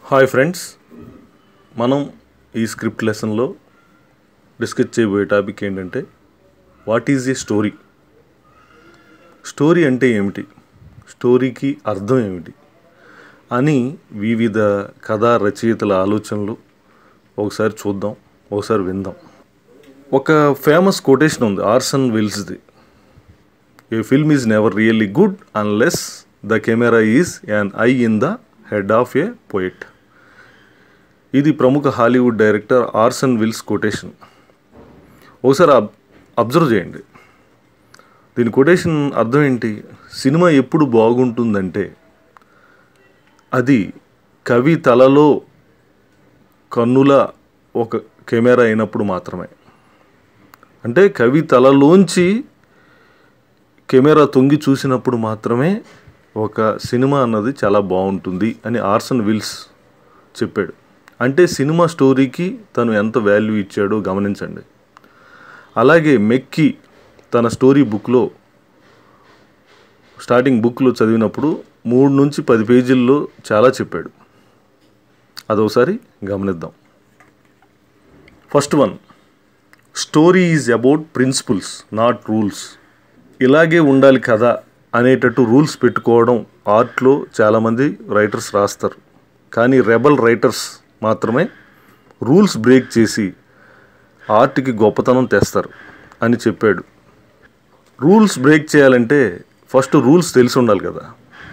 hi friends మనం ఈ script లెసన్లో డిస్కస్ చేయబోయే టాపిక్ ఏంటంటే what is a story story అంటే ఏమిటి స్టోరీకి అర్థం ఏమిటి అని వివిధ కథా రచయితల ఆలోచనలు ఒకసారి చూద్దాం ఒకసారి విందాం ఒక ఫేమస్ కొటేషన్ ఉంది ఆర్సన్ విల్స్ది a film is never really good unless the camera is an eye in the head of a poet ఇది ప్రముఖ Hollywood director Orson Welles quotation ఒకసారి అబ్ అబ్జర్వ్ చేయండి దీని కొటేషన్ అర్థం ఏంటి సినిమా ఎప్పుడు బాగుంటుందంటే అది కవి తలలో కన్నుల ఒక కెమెరా అయినప్పుడు మాత్రమే అంటే కవి తలలోంచి కెమెరా తొంగి చూసినప్పుడు మాత్రమే ఒక సినిమా అన్నది చాలా బాగుంటుంది అని ఆర్సన్ విల్స్ చెప్పాడు అంటే సినిమా స్టోరీకి తను ఎంత వాల్యూ ఇచ్చాడో గమనించండి అలాగే మెక్కి తన స్టోరీ బుక్లో స్టార్టింగ్ బుక్లో చదివినప్పుడు మూడు నుంచి పది పేజీల్లో చాలా చెప్పాడు అదొకసారి గమనిద్దాం first one story is about principles not rules ఇలాగే ఉండాలి కదా అనేటట్టు రూల్స్ పెట్టుకోవడం ఆర్ట్లో చాలామంది రైటర్స్ రాస్తారు కానీ రెబల్ రైటర్స్ మాత్రమే రూల్స్ బ్రేక్ చేసి ఆర్ట్కి గొప్పతనం తెస్తారు అని చెప్పాడు రూల్స్ బ్రేక్ చేయాలంటే ఫస్ట్ రూల్స్ తెలిసి ఉండాలి కదా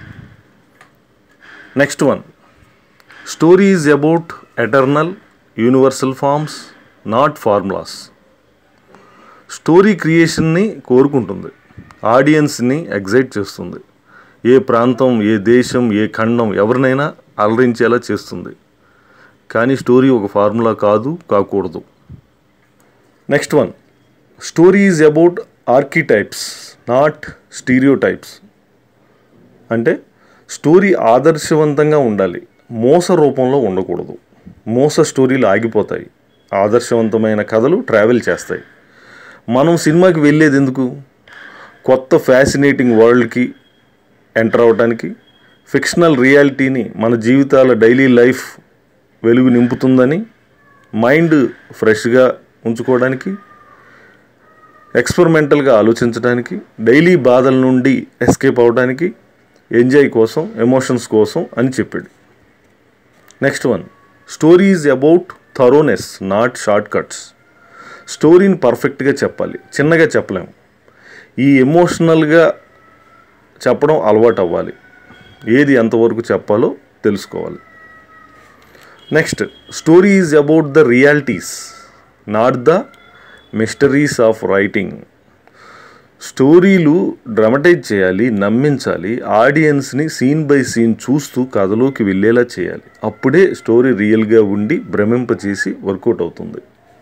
next one story is about eternal universal forms not formulas స్టోరీ క్రియేషన్ని కోరుకుంటుంది ఆడియన్స్ని ఎగ్జైట్ చేస్తుంది ఏ ప్రాంతం ఏ దేశం ఏ ఖండం ఎవరినైనా అలరించేలా చేస్తుంది కానీ స్టోరీ ఒక ఫార్ములా కాదు కాకూడదు next one story is about archetypes not stereotypes అంటే స్టోరీ ఆదర్శవంతంగా ఉండాలి మోస రూపంలో ఉండకూడదు మోస స్టోరీలు ఆగిపోతాయి ఆదర్శవంతమైన కథలు ట్రావెల్ చేస్తాయి మనం సినిమాకి వెళ్ళేది ఎందుకు కొత్త ఫ్యాసినేటింగ్ వరల్డ్కి ఎంటర్ అవ్వడానికి ఫిక్షనల్ రియాలిటీని మన జీవితాల డైలీ లైఫ్ వెలుగు నింపుతుందని మైండ్ ఫ్రెష్గా ఉంచుకోవడానికి ఎక్స్పెరిమెంటల్గా ఆలోచించడానికి డైలీ బాధల నుండి ఎస్కేప్ అవ్వడానికి ఎంజాయ్ కోసం ఎమోషన్స్ కోసం అని చెప్పాడు next one story is about thoroughness not short cuts స్టోరీని పర్ఫెక్ట్గా చెప్పాలి చిన్నగా చెప్పలేము ఈ ఎమోషనల్గా చెప్పడం అలవాటు అవ్వాలి ఏది ఎంతవరకు చెప్పాలో తెలుసుకోవాలి next story is about the realities not the mysteries of writing స్టోరీలు డ్రమటైజ్ చేయాలి నమ్మించాలి ఆడియన్స్ని సీన్ బై సీన్ చూస్తూ కథలోకి వెళ్ళేలా చేయాలి అప్పుడే స్టోరీ రియల్గా ఉండి భ్రమింపచేసి వర్కౌట్ అవుతుంది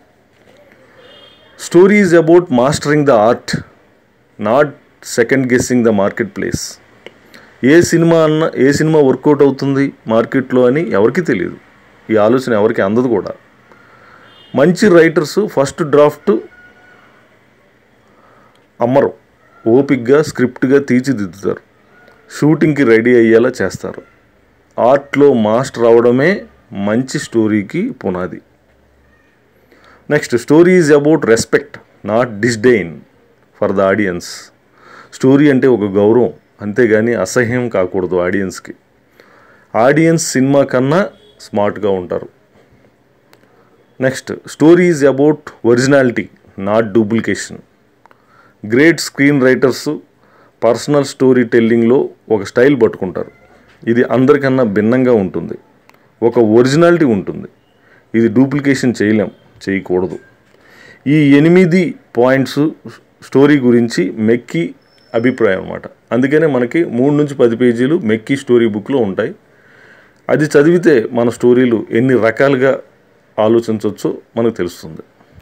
story is about mastering the art not second guessing the marketplace ఏ సినిమా అన్న ఏ సినిమా వర్కౌట్ అవుతుంది మార్కెట్లో అని ఎవరికి తెలియదు ఈ ఆలోచన ఎవరికి అందదు కూడా మంచి రైటర్స్ ఫస్ట్ డ్రాఫ్ట్ అమ్మరు ఓపిక్గా స్క్రిప్ట్గా తీర్చిదిద్దుతారు షూటింగ్కి రెడీ అయ్యేలా చేస్తారు ఆర్ట్లో మాస్టర్ అవడమే మంచి స్టోరీకి పునాది next story is about respect not disdain for the audience story అంటే ఒక గౌరవం అంతేగాని అసహ్యం కాకూడదు ఆడియన్స్కి ఆడియన్స్ సినిమా కన్నా స్మార్ట్గా ఉంటారు next story is about originality not duplication great screenwriters personal story టెల్లింగ్లో ఒక స్టైల్ పట్టుకుంటారు ఇది అందరికన్నా భిన్నంగా ఉంటుంది ఒక ఒరిజినాలిటీ ఉంటుంది ఇది డూప్లికేషన్ చేయలేం చేయకూడదు ఈ ఎనిమిది పాయింట్స్ స్టోరీ గురించి మెక్కి అభిప్రాయం అనమాట అందుకనే మనకి మూడు నుంచి పది పేజీలు మెక్కి స్టోరీ బుక్లో ఉంటాయి అది చదివితే మన స్టోరీలు ఎన్ని రకాలుగా ఆలోచించవచ్చో మనకు తెలుస్తుంది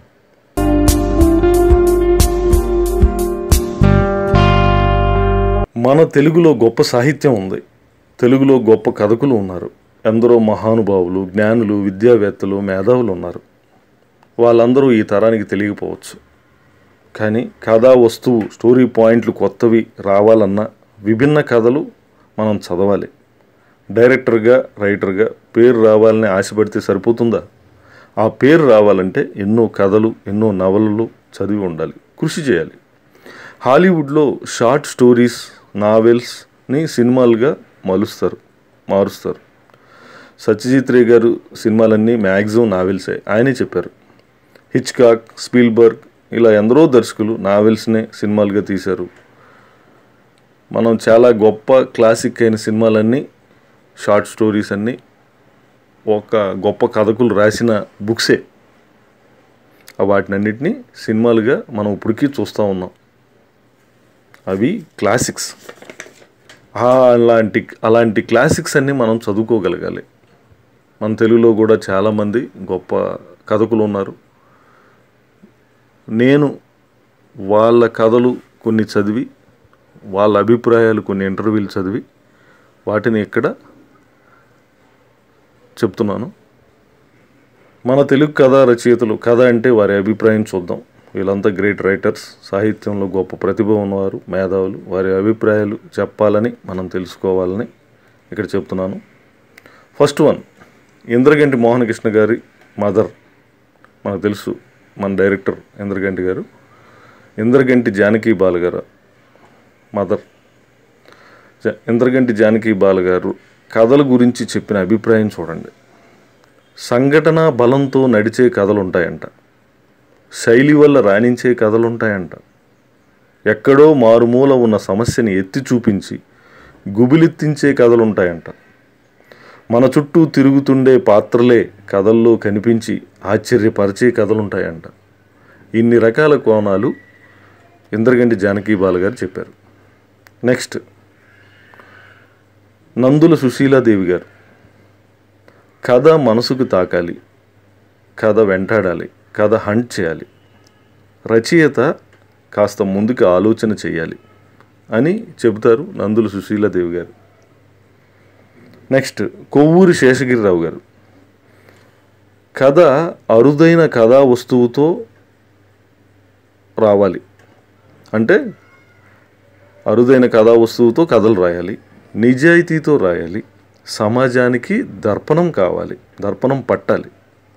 మన తెలుగులో గొప్ప సాహిత్యం ఉంది తెలుగులో గొప్ప కథకులు ఉన్నారు ఎందరో మహానుభావులు జ్ఞానులు విద్యావేత్తలు మేధావులు ఉన్నారు వాళ్ళందరూ ఈ తరానికి తెలియకపోవచ్చు కానీ కథా వస్తువు స్టోరీ పాయింట్లు కొత్తవి రావాలన్నా విభిన్న కథలు మనం చదవాలి డైరెక్టర్గా రైటర్గా పేరు రావాలని ఆశపడితే సరిపోతుందా ఆ పేరు రావాలంటే ఎన్నో కథలు ఎన్నో నవలలు చదివి ఉండాలి కృషి చేయాలి హాలీవుడ్లో షార్ట్ స్టోరీస్ నావెల్స్ని సినిమాలుగా మలుస్తారు మారుస్తారు సత్యజిత్ రే గారు సినిమాలన్నీ మ్యాక్సిమం నావెల్సే ఆయనే చెప్పారు హిచ్కాక్ స్పీల్బర్గ్ ఇలా ఎందరో దర్శకులు నావెల్స్నే సినిమాలుగా తీశారు మనం చాలా గొప్ప క్లాసిక్ అయిన సినిమాలన్నీ షార్ట్ స్టోరీస్ అన్నీ ఒక గొప్ప కథకులు రాసిన బుక్సే వాటినన్నిటినీ సినిమాలుగా మనం ఇప్పటికీ చూస్తూ ఉన్నాం అవి క్లాసిక్స్ అలాంటి అలాంటి క్లాసిక్స్ అన్నీ మనం చదువుకోగలగాలి మన తెలుగులో కూడా చాలామంది గొప్ప కథకులు ఉన్నారు నేను వాళ్ళ కథలు కొన్ని చదివి వాళ్ళ అభిప్రాయాలు కొన్ని ఇంటర్వ్యూలు చదివి వాటిని ఇక్కడ చెప్తున్నాను మన తెలుగు కథ రచయితలు కథ అంటే వారి అభిప్రాయం చూద్దాం వీళ్ళంతా గ్రేట్ రైటర్స్ సాహిత్యంలో గొప్ప ప్రతిభ ఉన్నవారు మేధావులు వారి అభిప్రాయాలు చెప్పాలని మనం తెలుసుకోవాలని ఇక్కడ చెప్తున్నాను ఫస్ట్ వన్ ఇంద్రగంటి మోహనకృష్ణ గారి మదర్ మనకు తెలుసు మన డైరెక్టర్ ఇంద్రగంటి గారు ఇంద్రగంటి జానకి బాల గారు మదర్ జ- ఇంద్రగంటి జానకి బాల గారు కథల గురించి చెప్పిన అభిప్రాయం చూడండి సంఘటన బలంతో నడిచే కథలు ఉంటాయంట శైలి వల్ల రాణించే కథలు ఉంటాయంట ఎక్కడో మారుమూల ఉన్న సమస్యని ఎత్తి చూపించి గుబిలెత్తించే కథలు ఉంటాయంట మన చుట్టూ తిరుగుతుండే పాత్రలే కథల్లో కనిపించి ఆశ్చర్యపరిచే కథలుంటాయంట ఇన్ని రకాల కోణాలు ఇంద్రగంటి జానకి బాల గారు చెప్పారు నెక్స్ట్ నందుల సుశీలాదేవి గారు కథ మనసుకు తాకాలి కథ వెంటాడాలి కథ హంట్ చేయాలి రచయిత కాస్త ముందుకు ఆలోచన చేయాలి అని చెబుతారు నందుల సుశీలాదేవి గారు నెక్స్ట్ కొవ్వూరి శేషగిరిరావు గారు కథ అరుదైన కథా వస్తువుతో రావాలి అంటే అరుదైన కథా వస్తువుతో కథలు రాయాలి నిజాయితీతో రాయాలి సమాజానికి దర్పణం కావాలి దర్పణం పట్టాలి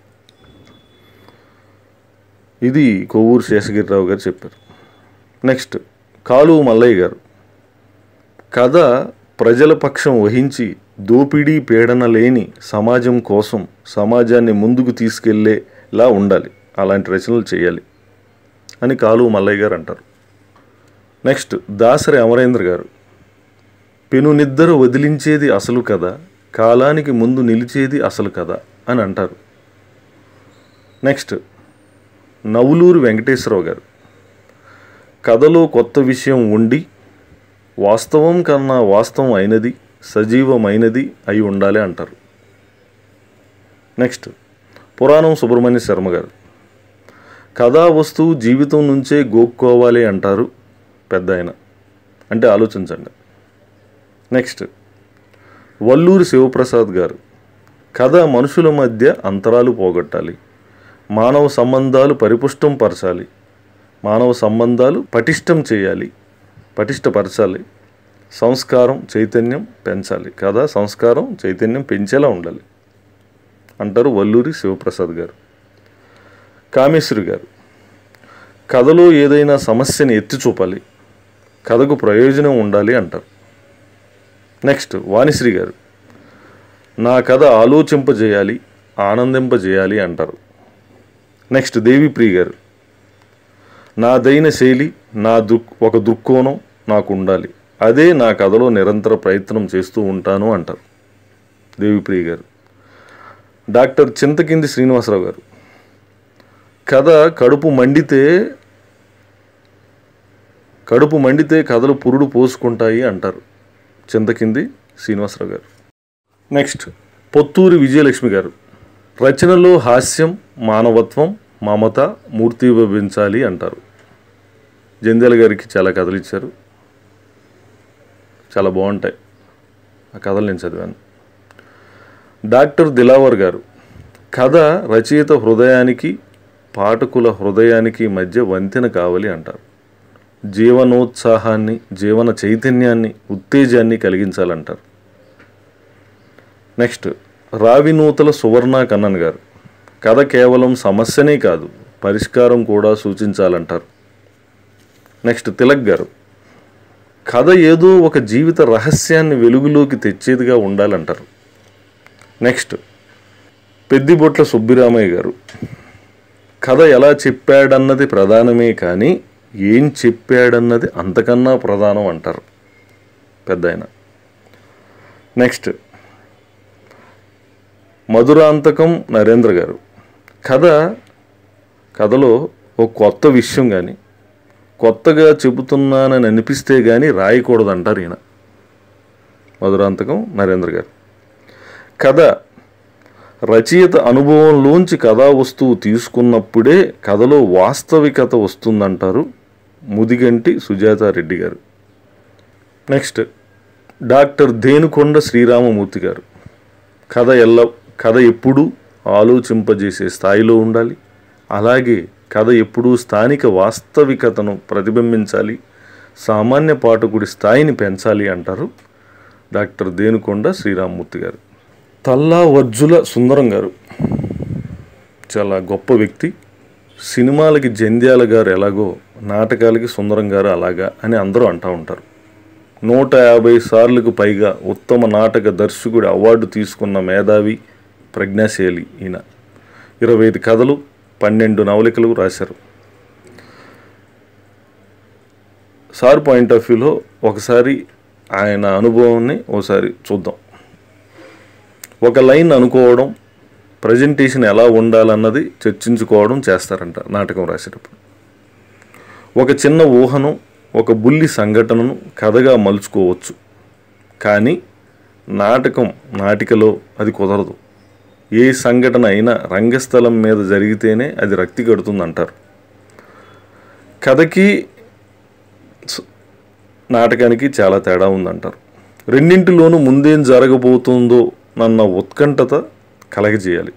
ఇది కొవ్వూరు శేషగిరిరావు గారు చెప్పారు నెక్స్ట్ కాలువ మల్లయ్య గారు కథ ప్రజల పక్షం వహించి దోపిడీ పీడన లేని సమాజం కోసం సమాజాన్ని ముందుకు తీసుకెళ్లేలా ఉండాలి అలాంటి రచనలు చేయాలి అని కాలువ మల్లయ్య గారు అంటారు నెక్స్ట్ దాసరి అమరేంద్ర గారు పెనునిద్దరు వదిలించేది అసలు కథ కాలానికి ముందు నిలిచేది అసలు కథ అని అంటారు నెక్స్ట్ నవులూరు వెంకటేశ్వరరావు గారు కథలో కొత్త విషయం ఉండి వాస్తవం కన్నా వాస్తవం అయినది సజీవమైనది అయి ఉండాలి అంటారు నెక్స్ట్ పురాణం సుబ్రహ్మణ్య శర్మ గారు కథా వస్తువు జీవితం నుంచే గోక్కోవాలి అంటారు పెద్ద ఆయన అంటే ఆలోచించండి నెక్స్ట్ వల్లూరి శివప్రసాద్ గారు కథ మనుషుల మధ్య అంతరాలు పోగొట్టాలి మానవ సంబంధాలు పరిపుష్టం పరచాలి మానవ సంబంధాలు పటిష్టం చేయాలి పటిష్టపరచాలి సంస్కారం చైతన్యం పెంచాలి కథ సంస్కారం చైతన్యం పెంచేలా ఉండాలి అంటారు వల్లూరి శివప్రసాద్ గారు కామేశ్వరి గారు కథలో ఏదైనా సమస్యని ఎత్తి చూపాలి కథకు ప్రయోజనం ఉండాలి అంటారు నెక్స్ట్ వాణిశ్రీ గారు నా కథ ఆలోచింపజేయాలి ఆనందింపజేయాలి అంటారు నెక్స్ట్ దేవిప్రియ గారు నాదైన శైలి నా దృక్ ఒక దృక్కోణం నాకు ఉండాలి అదే నా కథలో నిరంతర ప్రయత్నం చేస్తూ ఉంటాను అంటారు దేవిప్రియ గారు డాక్టర్ చింతకింది శ్రీనివాసరావు గారు కథ కడుపు మండితే కడుపు మండితే కథలు పురుడు పోసుకుంటాయి అంటారు చింతకింది శ్రీనివాసరావు గారు నెక్స్ట్ పొత్తూరి విజయలక్ష్మి గారు రచనలో హాస్యం మానవత్వం మమత మూర్తిభవించాలి అంటారు జంధ్యాల గారికి చాలా కథలు ఇచ్చారు చాలా బాగుంటాయి ఆ కథలు నేను చదివాను డాక్టర్ దిలావర్ గారు కథ రచయిత హృదయానికి పాఠకుల హృదయానికి మధ్య వంతెన కావాలి అంటారు జీవనోత్సాహాన్ని జీవన చైతన్యాన్ని ఉత్తేజాన్ని కలిగించాలంటారు నెక్స్ట్ రావినూతల సువర్ణ కన్నన్ గారు కథ కేవలం సమస్యనే కాదు పరిష్కారం కూడా సూచించాలంటారు నెక్స్ట్ తిలక్ గారు కథ ఏదో ఒక జీవిత రహస్యాన్ని వెలుగులోకి తెచ్చేదిగా ఉండాలంటారు నెక్స్ట్ పెద్దిబొట్ల సుబ్బిరామయ్య గారు కథ ఎలా చెప్పాడన్నది ప్రధానమే కానీ ఏం చెప్పాడన్నది అంతకన్నా ప్రధానం అంటారు పెద్ద ఆయన నెక్స్ట్ మధురాంతకం నరేంద్ర గారు కథ కథలో ఒక కొత్త విషయం కానీ కొత్తగా చెబుతున్నానని అనిపిస్తే కానీ రాయకూడదు అంటారు ఈయన మధురాంతకం నరేంద్ర గారు కథ రచయిత అనుభవంలోంచి కథా వస్తువు తీసుకున్నప్పుడే కథలో వాస్తవికత వస్తుందంటారు ముదిగంటి సుజాతారెడ్డి గారు నెక్స్ట్ డాక్టర్ దేనుకొండ శ్రీరామమూర్తి గారు కథ ఎల్ల కథ ఎప్పుడూ ఆలోచింపజేసే స్థాయిలో ఉండాలి అలాగే కథ ఎప్పుడూ స్థానిక వాస్తవికతను ప్రతిబింబించాలి సామాన్య పాఠకుడి స్థాయిని పెంచాలి అంటారు డాక్టర్ దేనుకొండ శ్రీరామమూర్తి గారు తల్లా వర్జుల సుందరం గారు చాలా గొప్ప వ్యక్తి సినిమాలకి జంధ్యాల గారు ఎలాగో నాటకాలకి సుందరం గారు అలాగా అని అందరూ అంటూ ఉంటారు నూట యాభై సార్లకు పైగా ఉత్తమ నాటక దర్శకుడి అవార్డు తీసుకున్న మేధావి ప్రజ్ఞాశీలి ఈయన ఇరవై ఐదు కథలు పన్నెండు నవలికలు రాశారు సార్ పాయింట్ ఆఫ్ వ్యూలో ఒకసారి ఆయన అనుభవాన్ని ఒకసారి చూద్దాం ఒక లైన్ అనుకోవడం ప్రజెంటేషన్ ఎలా ఉండాలన్నది చర్చించుకోవడం చేస్తారంట నాటకం రాసేటప్పుడు ఒక చిన్న ఊహను ఒక బుల్లి సంఘటనను కథగా మలుచుకోవచ్చు కానీ నాటకం నాటికలో అది కుదరదు ఏ సంఘటన అయినా రంగస్థలం మీద జరిగితేనే అది రక్తి కడుతుందంటారు కథకి స- నాటకానికి చాలా తేడా ఉందంటారు రెండింటిలోనూ ముందేం జరగబోతుందో నన్న ఉత్కంఠత కలగజేయాలి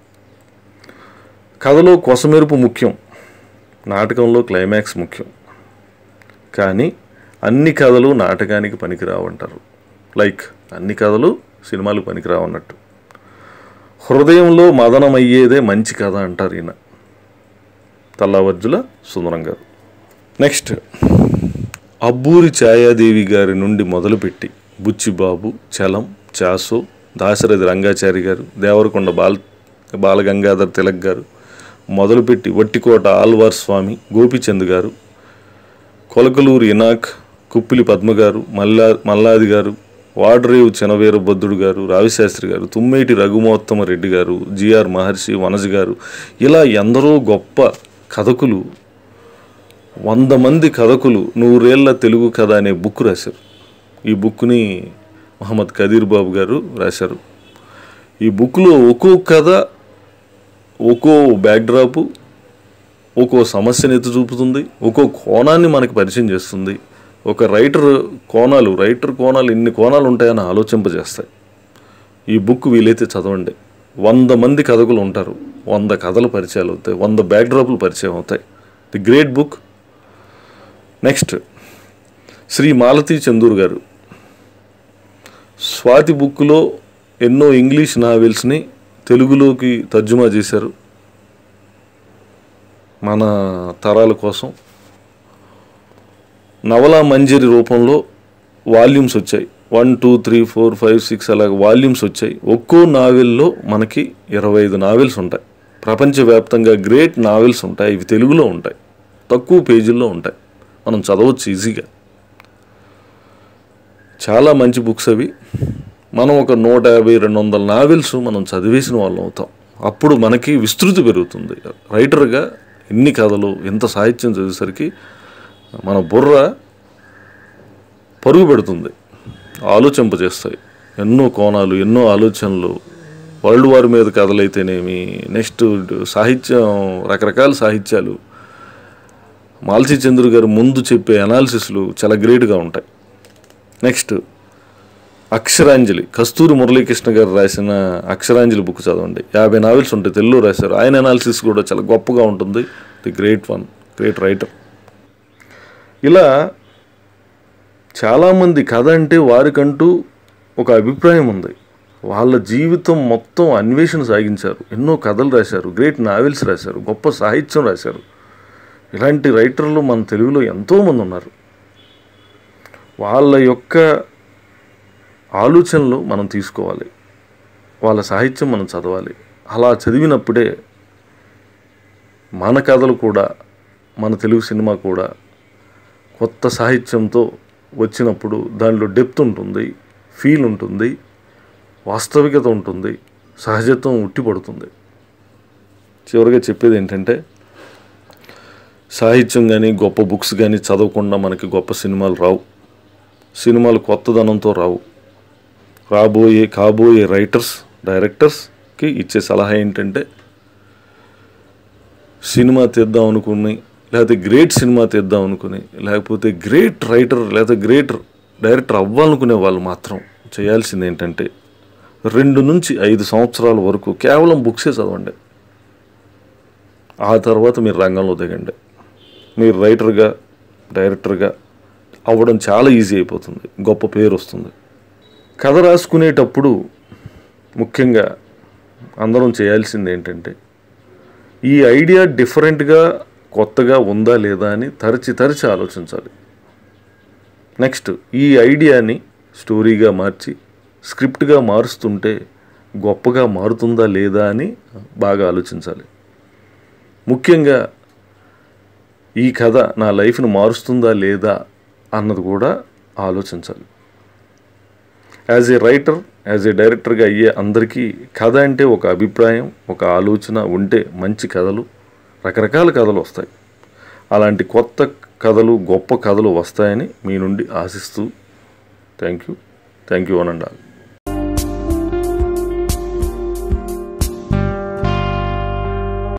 కథలో కొసమెరుపు ముఖ్యం నాటకంలో క్లైమాక్స్ ముఖ్యం కానీ అన్ని కథలు నాటకానికి పనికిరావంటారు లైక్ అన్ని కథలు సినిమాలు పనికిరావన్నట్టు హృదయంలో మదనమయ్యేదే మంచి కథ అంటారు ఈయన తల్లావర్జుల సుందరం గారు నెక్స్ట్ అబ్బూరి ఛాయాదేవి గారి నుండి మొదలుపెట్టి బుచ్చిబాబు చలం చాసో దాశరథి రంగాచారి గారు దేవరకొండ బాల్ బాలగంగాధర్ తిలక్ గారు మొదలుపెట్టి వట్టికోట ఆల్వార్ స్వామి గోపిచంద్ గారు కొలకలూరు ఇనాక్ కుప్పిలి పద్మ గారు మల్లా మల్లాది గారు వాడరేవు చినవీర బొద్దుడు గారు రావిశాస్త్రి గారు తుమ్మేటి రఘుమోత్తమ రెడ్డి గారు జిఆర్ మహర్షి వనజ గారు ఇలా ఎందరో గొప్ప కథకులు వంద మంది కథకులు నూరేళ్ల తెలుగు కథ అనే బుక్ రాశారు ఈ బుక్ని మహమ్మద్ కదీర్ బాబు గారు రాశారు ఈ బుక్లో ఒక్కో కథ ఒక్కో బ్యాక్డ్రాపు ఒక్కో సమస్యను ఎత్తి చూపుతుంది ఒక్కో కోణాన్ని మనకి పరిచయం చేస్తుంది ఒక రైటర్ కోణాలు రైటర్ కోణాలు ఇన్ని కోణాలు ఉంటాయని ఆలోచింపజేస్తాయి ఈ బుక్ వీలైతే చదవండి వంద మంది కథకులు ఉంటారు వంద కథలు పరిచయాలు అవుతాయి వంద బ్యాక్డ్రాప్లు పరిచయం అవుతాయి the great book next Shri Malathi Chandur గారు స్వాతి బుక్లో ఎన్నో ఇంగ్లీష్ నావెల్స్ని తెలుగులోకి తర్జుమా చేశారు మన తరాల కోసం నవలా మంజరి రూపంలో వాల్యూమ్స్ వచ్చాయి one two three four five six అలాగ వాల్యూమ్స్ వచ్చాయి ఒక్కో నావెల్లో మనకి ఇరవై ఐదు నావెల్స్ ఉంటాయి ప్రపంచవ్యాప్తంగా గ్రేట్ నావెల్స్ ఉంటాయి ఇవి తెలుగులో ఉంటాయి తక్కువ పేజీల్లో ఉంటాయి మనం చదవచ్చు ఈజీగా చాలా మంచి బుక్స్ అవి మనం ఒక నూట యాభై రెండు వందల నావెల్స్ మనం చదివేసిన వాళ్ళం అవుతాం అప్పుడు మనకి విస్తృతి పెరుగుతుంది రైటర్గా ఎన్ని కథలు ఎంత సాహిత్యం చదివేసరికి మన బుర్ర పరుగు పెడుతుంది ఆలోచింపజేస్తాయి ఎన్నో కోణాలు ఎన్నో ఆలోచనలు వరల్డ్ వార్ మీద కథలైతేనేమి నెక్స్ట్ సాహిత్యం రకరకాల సాహిత్యాలు మాల్సీ చంద్రు గారు ముందు చెప్పే అనాలిసిస్లు చాలా గ్రేట్గా ఉంటాయి నెక్స్ట్ అక్షరాంజలి కస్తూరి మురళీకృష్ణ గారు రాసిన అక్షరాంజలి బుక్ చదవండి యాభై నావెల్స్ ఉంటాయి తెలుగులో రాశారు ఆయన అనాలిసిస్ కూడా చాలా గొప్పగా ఉంటుంది the great one great writer ఇలా చాలామంది కథ అంటే వారికంటూ ఒక అభిప్రాయం ఉంది వాళ్ళ జీవితం మొత్తం అన్వేషణ సాగించారు ఎన్నో కథలు రాశారు గ్రేట్ నావెల్స్ రాశారు గొప్ప సాహిత్యం రాశారు ఇలాంటి రైటర్లు మన తెలుగులో ఎంతోమంది ఉన్నారు వాళ్ళ యొక్క ఆలోచనలు మనం తీసుకోవాలి వాళ్ళ సాహిత్యం మనం చదవాలి అలా చదివినప్పుడే మన కథలు కూడా మన తెలుగు సినిమా కూడా కొత్త సాహిత్యంతో వచ్చినప్పుడు దానిలో డెప్త్ ఉంటుంది ఫీల్ ఉంటుంది వాస్తవికత ఉంటుంది సహజత్వం ఉట్టిపడుతుంది చివరిగా చెప్పేది ఏంటంటే సాహిత్యం కానీ గొప్ప బుక్స్ కానీ చదవకుండా మనకి గొప్ప సినిమాలు రావు సినిమాలు కొత్తదనంతో రావు రాబోయే కాబోయే రైటర్స్ డైరెక్టర్స్కి ఇచ్చే సలహా ఏంటంటే సినిమా తీద్దాం అనుకుని లేకపోతే గ్రేట్ సినిమా తీద్దాం అనుకుని లేకపోతే గ్రేట్ రైటర్ లేకపోతే గ్రేట్ డైరెక్టర్ అవ్వాలనుకునే వాళ్ళు మాత్రం చేయాల్సింది ఏంటంటే రెండు నుంచి ఐదు సంవత్సరాల వరకు కేవలం బుక్సే చదవండి ఆ తర్వాత మీరు రంగంలో దిగండి మీరు రైటర్గా డైరెక్టర్గా అవ్వడం చాలా ఈజీ అయిపోతుంది గొప్ప పేరు వస్తుంది కథ రాసుకునేటప్పుడు ముఖ్యంగా అందరం చేయాల్సింది ఏంటంటే ఈ ఐడియా డిఫరెంట్గా కొత్తగా ఉందా లేదా అని తరచి తరచి ఆలోచించాలి నెక్స్ట్ ఈ ఐడియాని స్టోరీగా మార్చి స్క్రిప్ట్గా మారుస్తుంటే గొప్పగా మారుతుందా లేదా అని బాగా ఆలోచించాలి ముఖ్యంగా ఈ కథ నా లైఫ్ను మారుస్తుందా లేదా అన్నది కూడా ఆలోచించాలి as a writer as a డైరెక్టర్గా అయ్యే అందరికీ కథ అంటే ఒక అభిప్రాయం ఒక ఆలోచన ఉంటే మంచి కథలు రకరకాల కథలు వస్తాయి అలాంటి కొత్త కథలు గొప్ప కథలు వస్తాయని మీ నుండి ఆశిస్తూ థ్యాంక్ యూ థ్యాంక్ యూ అనండి